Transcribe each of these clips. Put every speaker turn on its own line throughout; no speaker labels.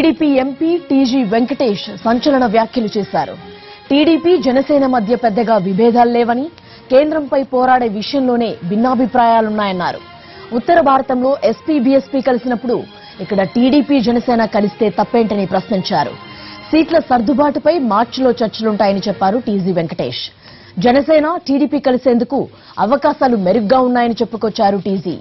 TDP MP TG Venkatesh సంచలన వ్యాఖ్యలు చేశారు టీడీపీ జనసేన మధ్య పెద్దగా విభేదాలు లేవని కేంద్రంపై పోరాడే విషయంలోనే భిన్నాభిప్రాయాలున్నాయన్నారు ఉత్తర భారతంలో ఎస్పీ బీఎస్పీ కలిసినప్పుడు ఇక్కడ టీడీపీ జనసేన కలిస్తే తప్పేంటని ప్రశ్నించారు సీట్ల సర్దుబాటుపై మార్చిలో చర్చలుంటాయని చెప్పారు టీజీ వెంకటేష్ జనసేన టీడీపీ కలిసేందుకు అవకాశాలు మెరుగ్గా ఉన్నాయని చెప్పుకొచ్చారు టీజీ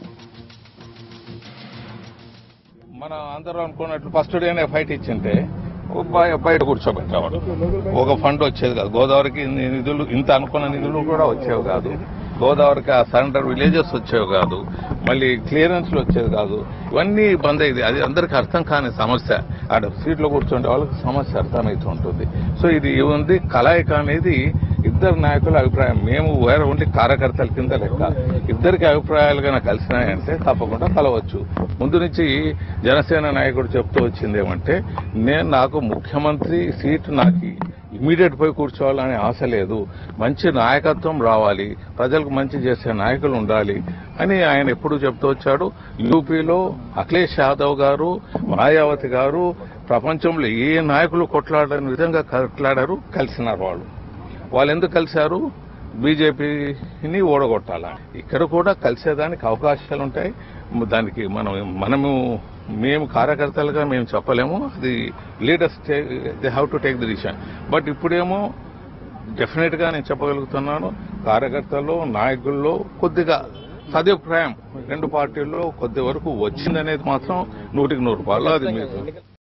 మన అందరూ అనుకున్నట్లు ఫస్ట్ డేనే ఫైట్ ఇచ్చింటే ఓ బయ- బయట కూర్చోబెట్టేవాడు ఒక ఫండ్ వచ్చేది కాదు గోదావరికి ఇన్ని నిధులు ఇంత అనుకున్న నిధులు కూడా వచ్చేవి కాదు గోదావరికి ఆ సరెండర్ విలేజెస్ వచ్చేవి కాదు మళ్ళీ క్లియరెన్స్లు వచ్చేది కాదు ఇవన్నీ బంద్ అయ్యింది అది అందరికీ అర్థం కాని సమస్య ఆడ సీట్లో కూర్చుంటే వాళ్ళకి సమస్య అర్థమవుతూ ఉంటుంది సో ఇది ఉంది కలయిక అనేది ఇద్దరు నాయకుల అభిప్రాయం మేము వేరే ఉండి కార్యకర్తల కింద లెక్క ఇద్దరికి అభిప్రాయాలు కనుక కలిసినాయంటే తప్పకుండా కలవచ్చు ముందు నుంచి జనసేన నాయకుడు చెప్తూ వచ్చింది ఏమంటే నేను నాకు ముఖ్యమంత్రి సీట్ నాకు ఇమీడియట్ పోయి కూర్చోవాలనే ఆశ లేదు మంచి నాయకత్వం రావాలి ప్రజలకు మంచి చేసే నాయకులు ఉండాలి అని ఆయన ఎప్పుడు చెప్తూ వచ్చాడు యూపీలో అఖిలేష్ యాదవ్ గారు మాయావతి గారు ప్రపంచంలో ఏ నాయకులు కొట్లాడని విధంగా కొట్లాడారు కలిసినారు వాళ్ళు వాళ్ళు ఎందుకు కలిశారు బీజేపీని ఓడగొట్టాల ఇక్కడ కూడా కలిసేదానికి అవకాశాలు ఉంటాయి దానికి మనం మనము మేము కార్యకర్తలుగా మేము చెప్పలేము అది leaders they have to take the decision but ఇప్పుడేమో డెఫినెట్ గా నేను చెప్పగలుగుతున్నాను కార్యకర్తల్లో నాయకుల్లో కొద్దిగా సదుపాయం రెండు పార్టీల్లో కొద్ది వరకు వచ్చిందనేది మాత్రం నూటికి నూరు రూపాయలు అది మీకు